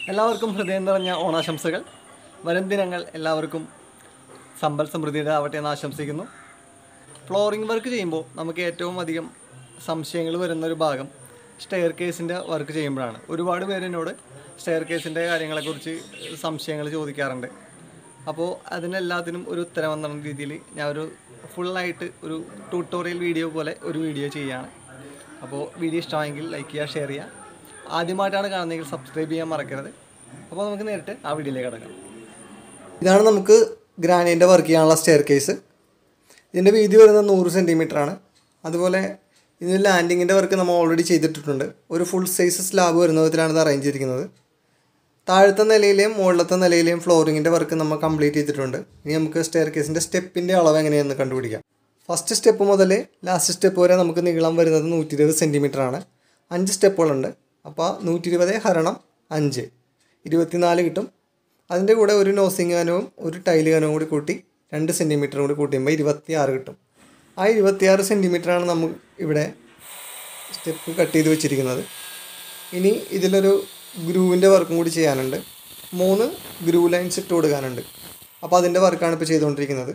എല്ലാവർക്കും ഹൃദയം നിറഞ്ഞ ഓണാശംസകൾ വരും ദിനങ്ങൾ എല്ലാവർക്കും സമ്പൽ സമൃദ്ധിയുടെ ആവട്ടെ എന്ന് ആശംസിക്കുന്നു ഫ്ലോറിംഗ് വർക്ക് ചെയ്യുമ്പോൾ നമുക്ക് ഏറ്റവും അധികം സംശയങ്ങൾ വരുന്ന ഒരു ഭാഗം സ്റ്റെയർ കേസിൻ്റെ വർക്ക് ചെയ്യുമ്പോഴാണ് ഒരുപാട് പേര് എന്നോട് സ്റ്റെയർ കേസിൻ്റെ കാര്യങ്ങളെക്കുറിച്ച് സംശയങ്ങൾ ചോദിക്കാറുണ്ട് അപ്പോൾ അതിനെല്ലാത്തിനും ഒരു ഉത്തരം എന്ന രീതിയിൽ ഞാൻ ഒരു ഫുള്ളായിട്ട് ഒരു ട്യൂട്ടോറിയൽ വീഡിയോ പോലെ ഒരു വീഡിയോ ചെയ്യുകയാണ് അപ്പോൾ വീഡിയോ ഇഷ്ടമായെങ്കിൽ ലൈക്ക് ചെയ്യുക ഷെയർ ചെയ്യുക ആദ്യമായിട്ടാണ് കാണുന്നതെങ്കിൽ സബ്സ്ക്രൈബ് ചെയ്യാൻ മറക്കരുത് അപ്പോൾ നമുക്ക് നേരിട്ട് ആ വീഡിയോയിലേക്ക് കിടക്കാം ഇതാണ് നമുക്ക് ഗ്രാനൈൻ്റെ വർക്ക് ചെയ്യാനുള്ള സ്റ്റെയർ കേസ് ഇതിൻ്റെ വീതി വരുന്നത് നൂറ് സെൻറ്റിമീറ്റർ ആണ് അതുപോലെ ഇതിന് ലാൻഡിങ്ങിൻ്റെ വർക്ക് നമ്മൾ ഓൾറെഡി ചെയ്തിട്ടിട്ടുണ്ട് ഒരു ഫുൾ സൈസ് സ്ലാബ് വരുന്ന വിധത്തിലാണ് ഇത് അറേഞ്ച് ചെയ്തിരിക്കുന്നത് താഴത്തെ നിലയിലെയും മുകളിലത്തെ നിലയിലെയും ഫ്ലോറിങ്ങിൻ്റെ വർക്ക് നമ്മൾ കംപ്ലീറ്റ് ചെയ്തിട്ടുണ്ട് ഇനി നമുക്ക് സ്റ്റെയർ കേസിൻ്റെ സ്റ്റെപ്പിൻ്റെ അളവ് എങ്ങനെയാണെന്ന് കണ്ടുപിടിക്കാം ഫസ്റ്റ് സ്റ്റെപ്പ് മുതൽ ലാസ്റ്റ് സ്റ്റെപ്പ് വരെ നമുക്ക് നീളം വരുന്നത് നൂറ്റി ഇരുപത് സെൻറ്റിമീറ്റർ ആണ് അഞ്ച് സ്റ്റെപ്പുകളുണ്ട് അപ്പോൾ നൂറ്റി ഇരുപത് ഹരണം അഞ്ച് ഇരുപത്തിനാല് കിട്ടും അതിൻ്റെ കൂടെ ഒരു നോസിങ് കനവും ഒരു ടൈല് കനവും കൂടി കൂട്ടി രണ്ട് സെൻറ്റിമീറ്ററും കൂടി കൂട്ടിയുമ്പോൾ ഇരുപത്തിയാറ് കിട്ടും ആ ഇരുപത്തിയാറ് സെൻറ്റിമീറ്ററാണ് നമ്മൾ ഇവിടെ സ്റ്റെപ്പ് കട്ട് ചെയ്ത് വെച്ചിരിക്കുന്നത് ഇനി ഇതിലൊരു ഗ്രൂവിൻ്റെ വർക്കും കൂടി ചെയ്യാനുണ്ട് മൂന്ന് ഗ്രൂ ലൈൻസ് ഇട്ട് കൊടുക്കാനുണ്ട് അപ്പോൾ അതിൻ്റെ വർക്കാണ് ഇപ്പോൾ ചെയ്തുകൊണ്ടിരിക്കുന്നത്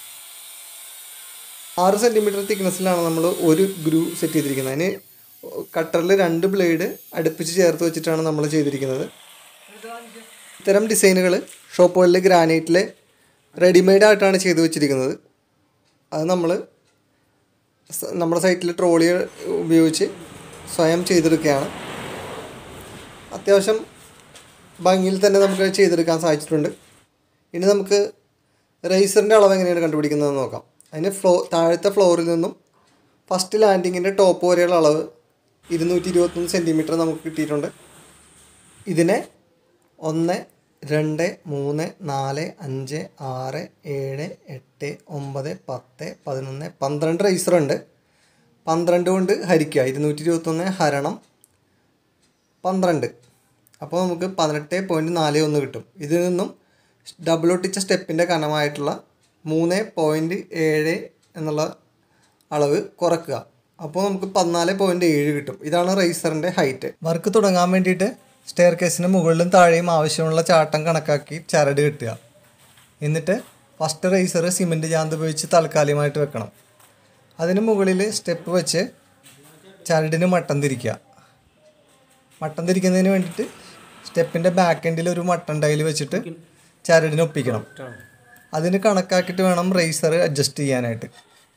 ആറ് സെൻറ്റിമീറ്റർ തിക്നെസ്സിലാണ് നമ്മൾ ഒരു ഗ്രൂ സെറ്റ് ചെയ്തിരിക്കുന്നത് അതിന് കട്ടറിൽ രണ്ട് ബ്ലേഡ് അടുപ്പിച്ച് ചേർത്ത് വെച്ചിട്ടാണ് നമ്മൾ ചെയ്തിരിക്കുന്നത് ഇത്തരം ഡിസൈനുകൾ ഷോപ്പുകളിൽ ഗ്രാനൈറ്റിൽ റെഡിമെയ്ഡ് ആയിട്ടാണ് ചെയ്തു വെച്ചിരിക്കുന്നത് അത് നമ്മൾ സ- നമ്മുടെ സൈറ്റിൽ ട്രോളി ഉപയോഗിച്ച് സ്വയം ചെയ്തെടുക്കുകയാണ് അത്യാവശ്യം ഭംഗിയിൽ തന്നെ നമുക്ക് ചെയ്തെടുക്കാൻ സാധിച്ചിട്ടുണ്ട് ഇനി നമുക്ക് റേസറിൻ്റെ അളവ് എങ്ങനെയാണ് കണ്ടുപിടിക്കുന്നതെന്ന് നോക്കാം അതിന് ഫ്ലോ താഴത്തെ ഫ്ലോറിൽ നിന്നും ഫസ്റ്റ് ലാൻഡിങ്ങിൻ്റെ ടോപ്പ് വരെയുള്ള അളവ് ഇരുന്നൂറ്റി ഇരുപത്തൊന്ന് സെൻറ്റിമീറ്റർ നമുക്ക് കിട്ടിയിട്ടുണ്ട് ഇതിനെ ഒന്ന് രണ്ട് മൂന്ന് നാല് അഞ്ച് ആറ് ഏഴ് എട്ട് ഒമ്പത് പത്ത് പതിനൊന്ന് പന്ത്രണ്ട് റൈസറുണ്ട് പന്ത്രണ്ട് കൊണ്ട് ഹരിക്കുക ഇരുന്നൂറ്റി ഇരുപത്തൊന്ന് ഹരണം പന്ത്രണ്ട് അപ്പോൾ നമുക്ക് പതിനെട്ട് പോയിൻറ്റ് നാല് ഒന്ന് കിട്ടും ഇതിൽ നിന്നും ഡബിൾ ഒട്ടിച്ച സ്റ്റെപ്പിൻ്റെ കനമായിട്ടുള്ള മൂന്ന് പോയിൻറ്റ് ഏഴ് എന്നുള്ള അളവ് കുറക്കുക അപ്പോൾ നമുക്ക് പതിനാല് പോയിൻറ്റ് ഏഴ് കിട്ടും ഇതാണ് റൈസറിൻ്റെ ഹൈറ്റ് വർക്ക് തുടങ്ങാൻ വേണ്ടിയിട്ട് സ്റ്റെയർ കേസിന് മുകളിലും താഴെയും ആവശ്യമുള്ള ചാട്ടം കണക്കാക്കി ചരട് കെട്ടുക എന്നിട്ട് ഫസ്റ്റ് റൈസർ സിമൻറ്റ് ചാന്ത് ഉപയോഗിച്ച് താൽക്കാലികമായിട്ട് വെക്കണം അതിന് മുകളിൽ സ്റ്റെപ്പ് വെച്ച് ചരടിന് മട്ടം തിരിക്കുക മട്ടൻ തിരിക്കുന്നതിന് വേണ്ടിയിട്ട് സ്റ്റെപ്പിൻ്റെ ബാക്ക് എൻഡിൽ ഒരു മട്ടൺ ടൈൽ വെച്ചിട്ട് ചരടിന് ഒപ്പിക്കണം അതിന് കണക്കാക്കിയിട്ട് വേണം റേസർ അഡ്ജസ്റ്റ് ചെയ്യാനായിട്ട്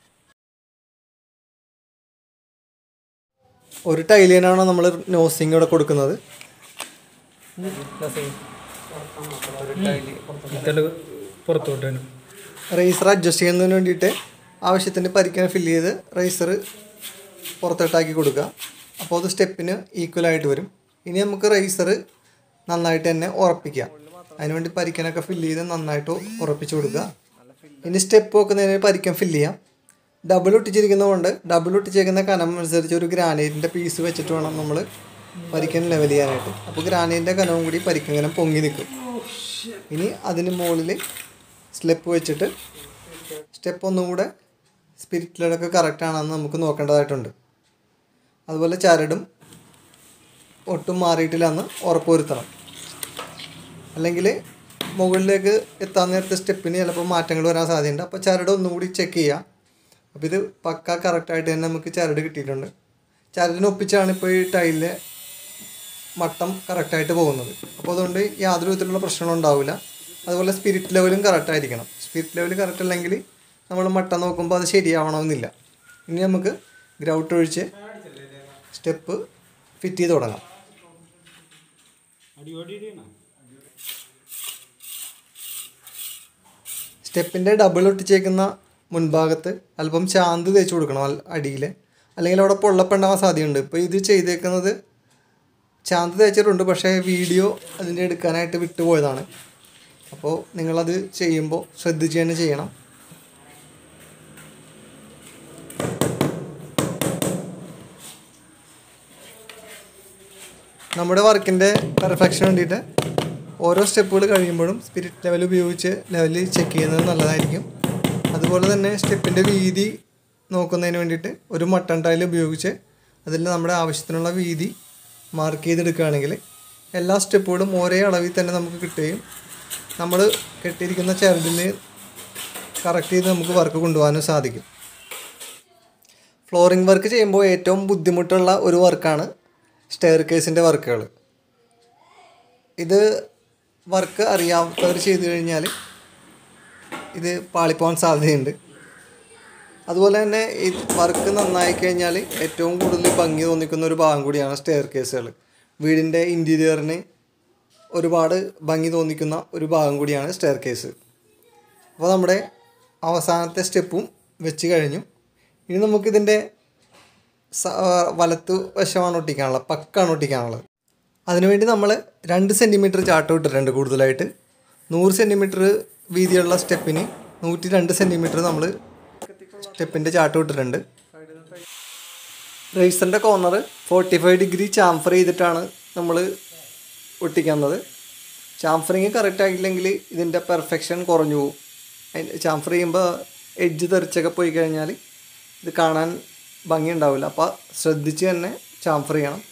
ഒരു ടൈലിനാണ് നമ്മൾ നോസിങ് ഇവിടെ കൊടുക്കുന്നത് പുറത്തോട്ട് റേസർ അഡ്ജസ്റ്റ് ചെയ്യുന്നതിന് വേണ്ടിയിട്ട് ആവശ്യത്തിന് പരിക്കാൻ ഫില്ല് ചെയ്ത് റേസർ പുറത്തോട്ടാക്കി കൊടുക്കുക അപ്പോൾ അത് സ്റ്റെപ്പിന് ഈക്വൽ ആയിട്ട് വരും ഇനി നമുക്ക് റേസർ നന്നായിട്ട് തന്നെ ഉറപ്പിക്കാം അതിനുവേണ്ടി പരിക്കനൊക്കെ ഫില്ല് ചെയ്ത് നന്നായിട്ട് ഉറപ്പിച്ച് കൊടുക്കുക ഇനി സ്റ്റെപ്പ് വെക്കുന്നതിന് പരിക്കൻ ഫില്ല് ചെയ്യാം ഡബിൾ ഒട്ടിച്ചിരിക്കുന്നതുകൊണ്ട് ഡബിൾ ഒട്ടിച്ചേക്കുന്ന കനം അനുസരിച്ച് ഒരു ഗ്രാനൈറ്റിൻ്റെ പീസ് വെച്ചിട്ട് വേണം നമ്മൾ പരിക്കൻ ലെവൽ ചെയ്യാനായിട്ട് അപ്പോൾ ഗ്രാനൈറ്റിൻ്റെ കനവും കൂടി പരിക്കങ്ങനെ പൊങ്ങി നിൽക്കും ഇനി അതിന് മുകളിൽ സ്ലെപ്പ് വെച്ചിട്ട് സ്റ്റെപ്പ് ഒന്നും കൂടെ സ്പിരിറ്റിലൊക്കെ കറക്റ്റ് ആണെന്ന് നമുക്ക് നോക്കേണ്ടതായിട്ടുണ്ട് അതുപോലെ ചരടും ഒട്ടും മാറിയിട്ടില്ലെന്ന് ഉറപ്പുവരുത്തണം അല്ലെങ്കിൽ മുകളിലേക്ക് എത്താൻ നേരത്തെ സ്റ്റെപ്പിന് ചിലപ്പോൾ മാറ്റങ്ങൾ വരാൻ സാധ്യതയുണ്ട് അപ്പോൾ ചരട് ഒന്നും കൂടി ചെക്ക് ചെയ്യുക അപ്പോൾ ഇത് പക്ക കറക്റ്റായിട്ട് തന്നെ നമുക്ക് ചരട് കിട്ടിയിട്ടുണ്ട് ചരടിന് ഒപ്പിച്ചാണ് ഇപ്പോൾ ഈ ടൈലിലെ മട്ടം കറക്റ്റായിട്ട് പോകുന്നത് അപ്പോൾ അതുകൊണ്ട് യാതൊരു വിധത്തിലുള്ള പ്രശ്നങ്ങളും ഉണ്ടാവില്ല അതുപോലെ സ്പിരിറ്റ് ലെവലും കറക്റ്റ് ആയിരിക്കണം സ്പിരിറ്റ് ലെവൽ കറക്റ്റ് അല്ലെങ്കിൽ നമ്മൾ മട്ടം നോക്കുമ്പോൾ അത് ശരിയാവണമെന്നില്ല ഇനി നമുക്ക് ഗ്രൗട്ട് ഒഴിച്ച് സ്റ്റെപ്പ് ഫിറ്റ് ചെയ്ത് തുടങ്ങാം സ്റ്റെപ്പിൻ്റെ ഡബിൾ ഒട്ടിച്ചേക്കുന്ന മുൻഭാഗത്ത് അല്പം ചാന്ത് തേച്ച് കൊടുക്കണം അൽ- അടിയിൽ അല്ലെങ്കിൽ അവിടെ പൊള്ളപ്പുണ്ടാവാൻ സാധ്യതയുണ്ട് ഇപ്പോൾ ഇത് ചെയ്തേക്കുന്നത് ചാന്ത് തേച്ചിട്ടുണ്ട് പക്ഷേ വീഡിയോ അതിൻ്റെ എടുക്കാനായിട്ട് വിട്ടുപോയതാണ് അപ്പോൾ നിങ്ങളത് ചെയ്യുമ്പോൾ ശ്രദ്ധിച്ച് തന്നെ ചെയ്യണം നമ്മുടെ വർക്കിൻ്റെ പെർഫെക്ഷൻ വേണ്ടിയിട്ട് ഓരോ സ്റ്റെപ്പുകൾ കഴിയുമ്പോഴും സ്പിരിറ്റ് ലെവൽ ഉപയോഗിച്ച് ലെവൽ ചെക്ക് ചെയ്യുന്നത് നല്ലതായിരിക്കും അതുപോലെ തന്നെ സ്റ്റെപ്പിൻ്റെ വീതി നോക്കുന്നതിന് വേണ്ടിയിട്ട് ഒരു മട്ടൺ ടൈൽ ഉപയോഗിച്ച് അതിൽ നമ്മുടെ ആവശ്യത്തിനുള്ള വീതി മാർക്ക് ചെയ്തെടുക്കുകയാണെങ്കിൽ എല്ലാ സ്റ്റെപ്പുകളും ഒരേ അളവിൽ തന്നെ നമുക്ക് കിട്ടുകയും നമ്മൾ കെട്ടിയിരിക്കുന്ന ചരടിന് കറക്റ്റ് ചെയ്ത് നമുക്ക് വർക്ക് കൊണ്ടുപോകാനും സാധിക്കും ഫ്ലോറിംഗ് വർക്ക് ചെയ്യുമ്പോൾ ഏറ്റവും ബുദ്ധിമുട്ടുള്ള ഒരു വർക്കാണ് സ്റ്റെയർ കേസിൻ്റെ വർക്കുകൾ ഇത് വർക്ക് അറിയാത്തവർ ചെയ്തു കഴിഞ്ഞാൽ ഇത് പാളിപ്പോകാൻ സാധ്യതയുണ്ട് അതുപോലെ തന്നെ ഈ വർക്ക് നന്നായി കഴിഞ്ഞാൽ ഏറ്റവും കൂടുതൽ ഭംഗി തോന്നിക്കുന്ന ഒരു ഭാഗം കൂടിയാണ് സ്റ്റെയർ കേസുകൾ വീടിൻ്റെ ഇൻറ്റീരിയറിന് ഒരുപാട് ഭംഗി തോന്നിക്കുന്ന ഒരു ഭാഗം കൂടിയാണ് സ്റ്റെയർ കേസ് അപ്പോൾ നമ്മുടെ അവസാനത്തെ സ്റ്റെപ്പും വെച്ച് കഴിഞ്ഞു ഇനി നമുക്കിതിൻ്റെ സ- ആ, വലത്തു വശമാണ് ഒട്ടിക്കാനുള്ളത് പക്കാണ് ഒട്ടിക്കാനുള്ളത് അതിനുവേണ്ടി നമ്മൾ രണ്ട് സെൻറ്റിമീറ്റർ ചാട്ടം ഇട്ടിട്ടുണ്ട് കൂടുതലായിട്ട് നൂറ് സെൻറ്റിമീറ്റർ വീതിയുള്ള സ്റ്റെപ്പിന് നൂറ്റി രണ്ട് സെൻറ്റിമീറ്റർ നമ്മൾ സ്റ്റെപ്പിൻ്റെ ചാട്ടം ഇട്ടിട്ടുണ്ട് റേസറിൻ്റെ corner forty five degree chamfer ചെയ്തിട്ടാണ് നമ്മൾ ഒട്ടിക്കുന്നത് ചാംഫറിങ് കറക്റ്റ് ആയില്ലെങ്കിൽ ഇതിൻ്റെ പെർഫെക്ഷൻ കുറഞ്ഞു പോകും അതിന് ചാംഫർ ചെയ്യുമ്പോൾ എഡ്ജ് തെറിച്ചൊക്കെ പോയി കഴിഞ്ഞാൽ ഇത് കാണാൻ ഭംഗി ഉണ്ടാവില്ല അപ്പോൾ ശ്രദ്ധിച്ച് തന്നെ ചാംഫർ ചെയ്യണം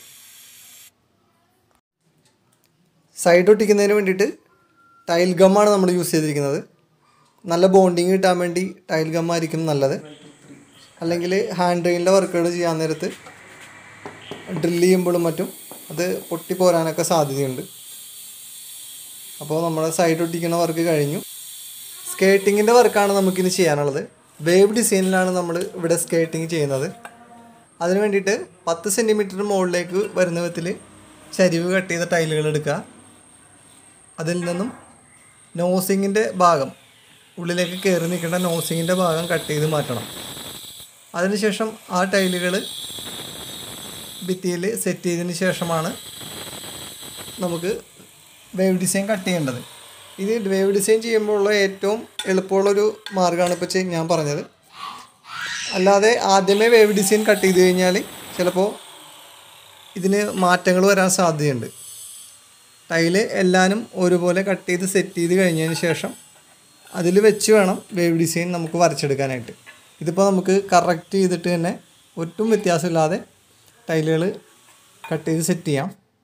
സൈഡ് ഒട്ടിക്കുന്നതിന് വേണ്ടിയിട്ട് ടൈൽ ഗമ്മാണ് നമ്മൾ യൂസ് ചെയ്തിരിക്കുന്നത് നല്ല ബോണ്ടിങ് കിട്ടാൻ വേണ്ടി ടൈൽ ഗമ്മായിരിക്കും നല്ലത് അല്ലെങ്കിൽ ഹാൻഡ് ഡ്രെയിനിലെ വർക്കുകൾ ചെയ്യാൻ നേരത്ത് ഡ്രില്ല് ചെയ്യുമ്പോഴും മറ്റും അത് പൊട്ടിപ്പോരാനൊക്കെ സാധ്യതയുണ്ട് അപ്പോൾ നമ്മുടെ സൈഡ് ഒട്ടിക്കുന്ന വർക്ക് കഴിഞ്ഞു സ്കേട്ടിങ്ങിൻ്റെ വർക്കാണ് നമുക്കിനി ചെയ്യാനുള്ളത് വേവ് ഡിസൈനിലാണ് നമ്മൾ ഇവിടെ സ്കേട്ടിങ് ചെയ്യുന്നത് അതിന് വേണ്ടിയിട്ട് പത്ത് സെൻറ്റിമീറ്റർ മുകളിലേക്ക് വരുന്ന വിധത്തിൽ ചരിവ് കട്ട് ചെയ്ത ടൈലുകൾ എടുക്കുക അതിൽ നിന്നും നോസിങ്ങിൻ്റെ ഭാഗം ഉള്ളിലേക്ക് കയറി നിൽക്കേണ്ട നോസിങ്ങിൻ്റെ ഭാഗം കട്ട് ചെയ്ത് മാറ്റണം അതിനുശേഷം ആ ടൈലുകൾ ഭിത്തിയിൽ സെറ്റ് ചെയ്തതിന് ശേഷമാണ് നമുക്ക് വേവ് ഡിസൈൻ കട്ട് ചെയ്യേണ്ടത് ഇത് വേവ് ഡിസൈൻ ചെയ്യുമ്പോഴുള്ള ഏറ്റവും എളുപ്പമുള്ളൊരു മാർഗ്ഗമാണ് ഇപ്പോൾ ചെയ്- ഞാൻ പറഞ്ഞത് അല്ലാതെ ആദ്യമേ വേവ് ഡിസൈൻ കട്ട് ചെയ്ത് കഴിഞ്ഞാൽ ചിലപ്പോൾ ഇതിന് മാറ്റങ്ങൾ വരാൻ സാധ്യതയുണ്ട് ടൈല് എല്ലാനും ഒരുപോലെ കട്ട് ചെയ്ത് സെറ്റ് ചെയ്ത് കഴിഞ്ഞതിന് ശേഷം അതിൽ വെച്ച് വേണം വേവ് ഡിസൈൻ നമുക്ക് വരച്ചെടുക്കാനായിട്ട് ഇതിപ്പോൾ നമുക്ക് കറക്റ്റ് ചെയ്തിട്ട് തന്നെ ഒട്ടും വ്യത്യാസമില്ലാതെ ടൈലുകൾ കട്ട് ചെയ്ത് സെറ്റ് ചെയ്യാം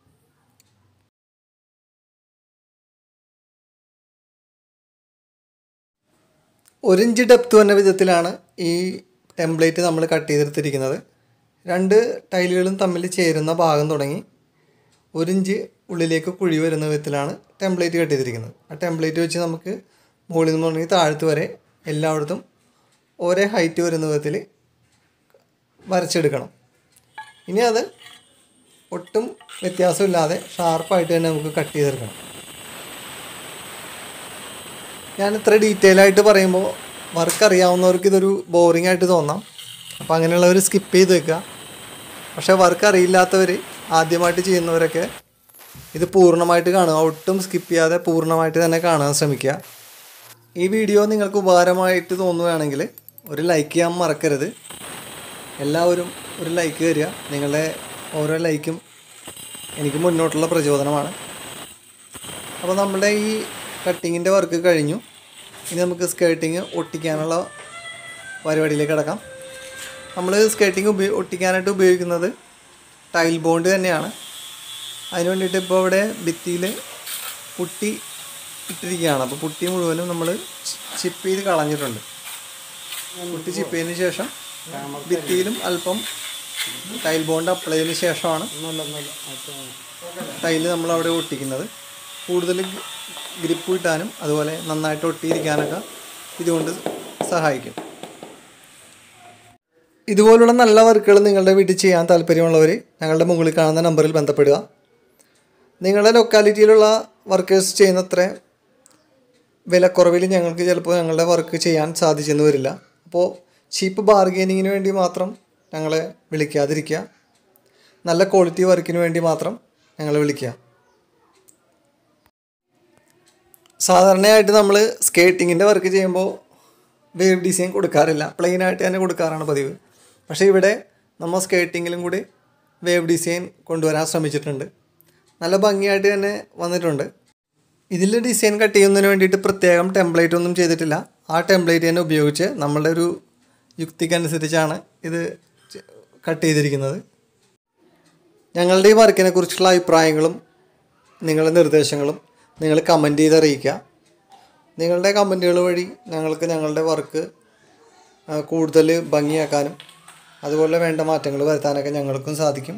ഒരു ഇഞ്ച് ഡെപ്ത് വന്ന വിധത്തിലാണ് ഈ ടെംപ്ലേറ്റ് നമ്മൾ കട്ട് ചെയ്തെടുത്തിരിക്കുന്നത് രണ്ട് ടൈലുകളും തമ്മിൽ ചേരുന്ന ഭാഗം തുടങ്ങി ഒരു ഇഞ്ച് ഉള്ളിലേക്ക് കുഴി വരുന്ന വിധത്തിലാണ് ടെംപ്ലേറ്റ് കട്ട് ചെയ്തിരിക്കുന്നത് ആ ടെംപ്ലേറ്റ് വെച്ച് നമുക്ക് മുകളിൽ നിന്ന് തുടങ്ങി താഴത്ത് വരെ എല്ലായിടത്തും ഒരേ ഹൈറ്റ് വരുന്ന വിധത്തിൽ വരച്ചെടുക്കണം ഇനി അത് ഒട്ടും വ്യത്യാസമില്ലാതെ ഷാർപ്പായിട്ട് തന്നെ നമുക്ക് കട്ട് ചെയ്തെടുക്കണം ഞാൻ ഇത്ര ഡീറ്റെയിൽ ആയിട്ട് പറയുമ്പോൾ വർക്ക് അറിയാവുന്നവർക്ക് ഇതൊരു ബോറിംഗ് ആയിട്ട് തോന്നാം അപ്പോൾ അങ്ങനെയുള്ളവർ സ്കിപ്പ് ചെയ്ത് വെക്കുക പക്ഷേ വർക്ക് അറിയില്ലാത്തവർ ആദ്യമായിട്ട് ചെയ്യുന്നവരൊക്കെ ഇത് പൂർണ്ണമായിട്ട് കാണുക ഒട്ടും സ്കിപ്പ് ചെയ്യാതെ പൂർണ്ണമായിട്ട് തന്നെ കാണാൻ ശ്രമിക്കുക ഈ വീഡിയോ നിങ്ങൾക്ക് ഉപകാരമായിട്ട് തോന്നുകയാണെങ്കിൽ ഒരു ലൈക്ക് ചെയ്യാൻ മറക്കരുത് എല്ലാവരും ഒരു ലൈക്ക് തരിക നിങ്ങളുടെ ഓരോ ലൈക്കും എനിക്ക് മുന്നോട്ടുള്ള പ്രചോദനമാണ് അപ്പോൾ നമ്മുടെ ഈ കട്ടിങ്ങിൻ്റെ വർക്ക് കഴിഞ്ഞു ഇനി നമുക്ക് സ്കേർട്ടിങ് ഒട്ടിക്കാനുള്ള പരിപാടിയിലേക്ക് കിടക്കാം നമ്മൾ സ്കേർട്ടിങ് ഉപയോ ഒട്ടിക്കാനായിട്ട് ഉപയോഗിക്കുന്നത് ടൈൽ ബോണ്ട് തന്നെയാണ് അതിന് വേണ്ടിയിട്ട് ഇപ്പോൾ ഇവിടെ ഭിത്തിയിൽ പുട്ടി ഇട്ടിരിക്കുകയാണ് അപ്പോൾ പുട്ടി മുഴുവനും നമ്മൾ ചിപ്പ് ചെയ്ത് കളഞ്ഞിട്ടുണ്ട് പുട്ടി ചിപ്പ് ചെയ്തതിന് ശേഷം ഭിത്തിയിലും അല്പം ടൈൽ ബോണ്ട് അപ്ലൈ ചെയ്തതിന് ശേഷമാണ് ടൈല് നമ്മൾ അവിടെ ഒട്ടിക്കുന്നത് കൂടുതൽ ഗ്രിപ്പ് കിട്ടാനും അതുപോലെ നന്നായിട്ട് ഒട്ടിയിരിക്കാനൊക്കെ ഇതുകൊണ്ട് സഹായിക്കും ഇതുപോലുള്ള നല്ല വർക്കുകൾ നിങ്ങളുടെ വീട്ടിൽ ചെയ്യാൻ താല്പര്യമുള്ളവർ ഞങ്ങളുടെ മുകളിൽ കാണുന്ന നമ്പറിൽ ബന്ധപ്പെടുക നിങ്ങളുടെ ലൊക്കാലിറ്റിയിലുള്ള വർക്കേഴ്സ് ചെയ്യുന്നത്ര വിലക്കുറവിൽ ഞങ്ങൾക്ക് ചിലപ്പോൾ ഞങ്ങളുടെ വർക്ക് ചെയ്യാൻ സാധിച്ചെന്ന് വരില്ല അപ്പോൾ ചീപ്പ് ബാർഗെയിനിങ്ങിന് വേണ്ടി മാത്രം ഞങ്ങളെ വിളിക്കാതിരിക്കുക നല്ല ക്വാളിറ്റി വർക്കിന് വേണ്ടി മാത്രം ഞങ്ങളെ വിളിക്കുക സാധാരണയായിട്ട് നമ്മൾ സ്കേട്ടിങ്ങിൻ്റെ വർക്ക് ചെയ്യുമ്പോൾ വേവ് ഡിസൈൻ കൊടുക്കാറില്ല പ്ലെയിൻ ആയിട്ട് തന്നെ കൊടുക്കാറാണ് പതിവ് പക്ഷേ ഇവിടെ നമ്മൾ സ്കേട്ടിങ്ങിലും കൂടി വേവ് ഡിസൈൻ കൊണ്ടുവരാൻ ശ്രമിച്ചിട്ടുണ്ട് നല്ല ഭംഗിയായിട്ട് തന്നെ വന്നിട്ടുണ്ട് ഇതിൽ ഡിസൈൻ കട്ട് ചെയ്യുന്നതിന് വേണ്ടിയിട്ട് പ്രത്യേകം ടെംപ്ലേറ്റ് ഒന്നും ചെയ്തിട്ടില്ല ആ ടെംപ്ലേറ്റ് തന്നെ ഉപയോഗിച്ച് നമ്മളുടെ ഒരു യുക്തിക്കനുസരിച്ചാണ് ഇത് കട്ട് ചെയ്തിരിക്കുന്നത് ഞങ്ങളുടെ ഈ വർക്കിനെ കുറിച്ചുള്ള അഭിപ്രായങ്ങളും നിങ്ങളുടെ നിർദ്ദേശങ്ങളും നിങ്ങൾ കമൻറ്റ് ചെയ്ത് അറിയിക്കുക നിങ്ങളുടെ കമൻറ്റുകൾ വഴി ഞങ്ങൾക്ക് ഞങ്ങളുടെ വർക്ക് കൂടുതൽ ഭംഗിയാക്കാനും അതുപോലെ വേണ്ട മാറ്റങ്ങൾ വരുത്താനൊക്കെ ഞങ്ങൾക്കും സാധിക്കും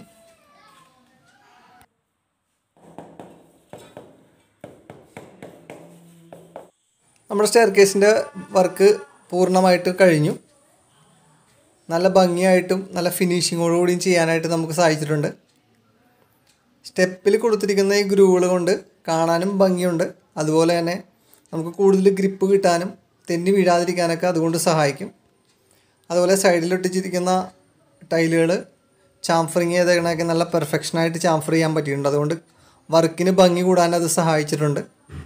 നമ്മുടെ സ്റ്റെയർ കേസിൻ്റെ വർക്ക് പൂർണ്ണമായിട്ട് കഴിഞ്ഞു നല്ല ഭംഗിയായിട്ടും നല്ല ഫിനിഷിങ്ങോടുകൂടിയും ചെയ്യാനായിട്ട് നമുക്ക് സാധിച്ചിട്ടുണ്ട് സ്റ്റെപ്പിൽ കൊടുത്തിരിക്കുന്ന ഈ ഗ്രൂവുകൾ കൊണ്ട് കാണാനും ഭംഗിയുണ്ട് അതുപോലെ തന്നെ നമുക്ക് കൂടുതൽ ഗ്രിപ്പ് കിട്ടാനും തെന്നി വീഴാതിരിക്കാനൊക്കെ അതുകൊണ്ട് സഹായിക്കും അതുപോലെ സൈഡിൽ ഒട്ടിച്ചിരിക്കുന്ന ടൈലുകൾ ചാംഫറിങ് ചെയ്തേക്കണൊക്കെ നല്ല പെർഫെക്ഷനായിട്ട് ചാംഫർ ചെയ്യാൻ പറ്റിയിട്ടുണ്ട് അതുകൊണ്ട് വർക്കിന് ഭംഗി കൂടാൻ അത് സഹായിച്ചിട്ടുണ്ട്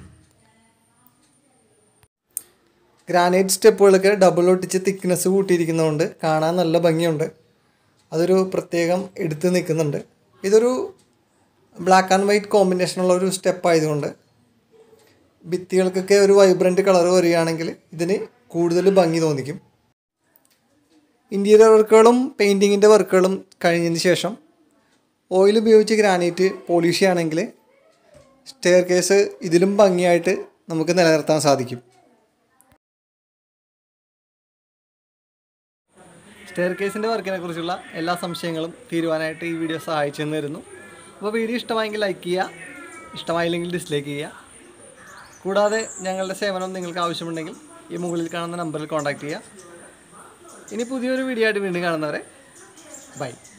ഗ്രാനൈറ്റ് സ്റ്റെപ്പുകളൊക്കെ ഡബിൾ ഒട്ടിച്ച് തിക്നെസ് കൂട്ടിയിരിക്കുന്നതുകൊണ്ട് കാണാൻ നല്ല ഭംഗിയുണ്ട് അതൊരു പ്രത്യേകം എടുത്ത് നിൽക്കുന്നുണ്ട് ഇതൊരു ബ്ലാക്ക് ആൻഡ് വൈറ്റ് കോമ്പിനേഷനുള്ള ഒരു സ്റ്റെപ്പ് ആയതുകൊണ്ട് ഭിത്തികൾക്കൊക്കെ ഒരു വൈബ്രൻറ്റ് കളർ വരികയാണെങ്കിൽ ഇതിന് കൂടുതൽ ഭംഗി തോന്നിക്കും ഇൻറ്റീരിയർ വർക്കുകളും പെയിൻറ്റിങ്ങിൻ്റെ വർക്കുകളും കഴിഞ്ഞതിന് ശേഷം ഓയിൽ ഉപയോഗിച്ച് ഗ്രാനൈറ്റ് പോളിഷ് ചെയ്യുകയാണെങ്കിൽ സ്റ്റെയർ കേസ് ഇതിലും ഭംഗിയായിട്ട് നമുക്ക് നിലനിർത്താൻ സാധിക്കും സ്റ്റെയർ കേസിൻ്റെ വർക്കിനെ കുറിച്ചുള്ള എല്ലാ സംശയങ്ങളും തീരുവാനായിട്ട് ഈ വീഡിയോ സഹായിച്ചെന്ന് തരുന്നു അപ്പോൾ വീഡിയോ ഇഷ്ടമായെങ്കിൽ ലൈക്ക് ചെയ്യുക ഇഷ്ടമായില്ലെങ്കിൽ ഡിസ്ലൈക്ക് ചെയ്യുക കൂടാതെ ഞങ്ങളുടെ സേവനം നിങ്ങൾക്ക് ആവശ്യമുണ്ടെങ്കിൽ ഈ മുകളിൽ കാണുന്ന നമ്പറിൽ കോൺടാക്റ്റ് ചെയ്യുക ഇനി പുതിയൊരു വീഡിയോ ആയിട്ട് വീണ്ടും കാണുന്നവരെ ബൈ